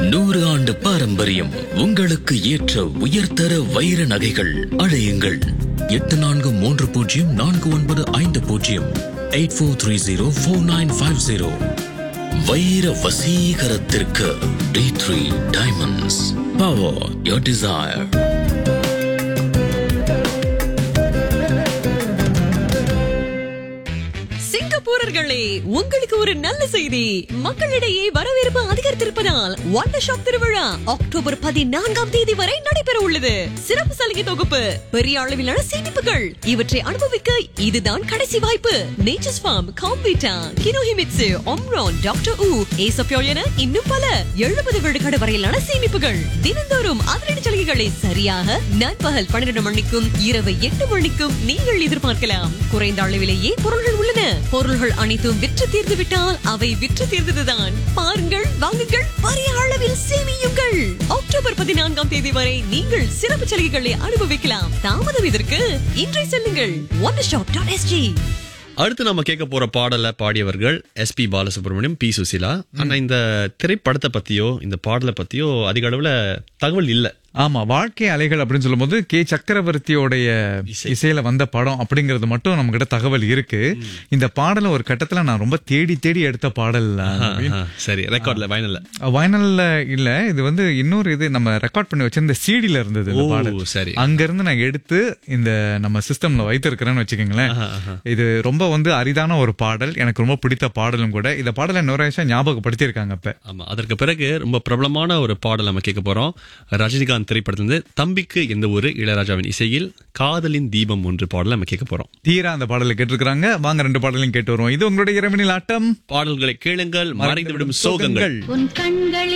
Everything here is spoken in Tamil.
நூறு ஆண்டு பாரம்பரியம் உங்களுக்கு ஏற்ற உயர்தர வைர நகைகள் அழையுங்கள் எட்டு நான்கு மூன்று பூஜ்ஜியம் நான்கு ஒன்பது ஐந்து பூஜ்ஜியம் eight four three zero four nine five zero வைர வசீகரத்திற்கு T three diamonds power your desire சிங்கப்பூரர்களே உங்களுக்கு ஒரு நல்ல செய்தி மக்களிடையே வரவேற்பு அதிகரித்திருப்பதால் வண்டர் ஷாப் திருவிழா அக்டோபர் பதினான்காம் தேதி வரை நடைபெற உள்ளது சிறப்பு சலுகை தொகுப்பு பெரிய அளவிலான சேமிப்புகள் இவற்றை அனுபவிக்க இதுதான் கடைசி வாய்ப்பு நேச்சர்ஸ் ஃபார்ம் காம்பீட்டா கினோஹிமிட்சு ஒம்ரான் டாக்டர் ஊ ஏசப்யோல் என இன்னும் பல எழுபது விழுக்காடு வரையிலான சேமிப்புகள் தினந்தோறும் அதிரடி சலுகைகளை சரியாக நண்பகல் பன்னிரண்டு மணிக்கும் இரவு எட்டு மணிக்கும் நீங்கள் எதிர்பார்க்கலாம் குறைந்த அளவிலேயே பொருள்கள் உள்ளன பொருள்கள் அனைத்தும் விற்று தீர்ந்து விட்டால் அவை விற்று தீர்ந்ததுதான் பாருங்கள் வாங்குங்கள் பெரிய அளவில் சேமியுங்கள் அக்டோபர் பதினான்காம் தேதி வரை நீங்கள் சிறப்பு சலுகைகளை அனுபவிக்கலாம் தாமதம் இதற்கு இன்றை செல்லுங்கள் ஒன் ஷாப் டாட் எஸ்ஜி அடுத்து நம்ம கேட்க போற பாடலை பாடியவர்கள் எஸ்பி பாலசுப்ரமணியம் பி சுசிலா ஆனா இந்த திரைப்படத்தை பத்தியோ இந்த பாடலை பத்தியோ அதிக அளவுல தகவல் இல்ல ஆமா வாழ்க்கை அலைகள் அப்படின்னு சொல்லும்போது கே சக்கரவர்த்தியோடைய இசையில வந்த படம் அப்படிங்கறது மட்டும் நம்ம கிட்ட தகவல் இருக்கு இந்த பாடல ஒரு கட்டத்துல நான் ரொம்ப தேடி தேடி எடுத்த பாடல் ஆஹா, சரி ரெக்கார்ட்ல வைனல்ல வைனல்ல இல்ல இது வந்து இன்னொரு இது நம்ம ரெக்கார்ட் பண்ணி வச்சிருந்த சிடில இருந்தது இந்த ஓ, பாடல் சரி. அங்க இருந்து நான் எடுத்து இந்த நம்ம சிஸ்டம்ல வைத்திருக்கிறேன்னு வச்சுக்கோங்களேன் இது ரொம்ப வந்து அரிதான ஒரு பாடல் எனக்கு ரொம்ப பிடித்த பாடலும் கூட இந்த பாடலை நுரேஷா ஞாபகப்படுத்தியிருக்காங்க அப்ப ஆமா அதற்கு பிறகு ரொம்ப பிரபலமான ஒரு பாடல் நம்ம கேட்க போறோம் ரஜினிகாந்த் திரைப்படத்திலிருந்து தம்பிக்கு எந்த ஒரு இளையராஜாவின் இசையில் காதலின் தீபம் ஒன்று பாடல் நம்ம கேட்க போறோம் தீரா அந்த பாடலை கேட்டிருக்கிறாங்க வாங்க ரெண்டு பாடலையும் கேட்டு வருவோம் இது உங்களுடைய இரவினில் ஆட்டம் பாடல்களை கேளுங்கள் மறைந்துவிடும் சோகங்கள் சோகங்கள். உன் கண்களில்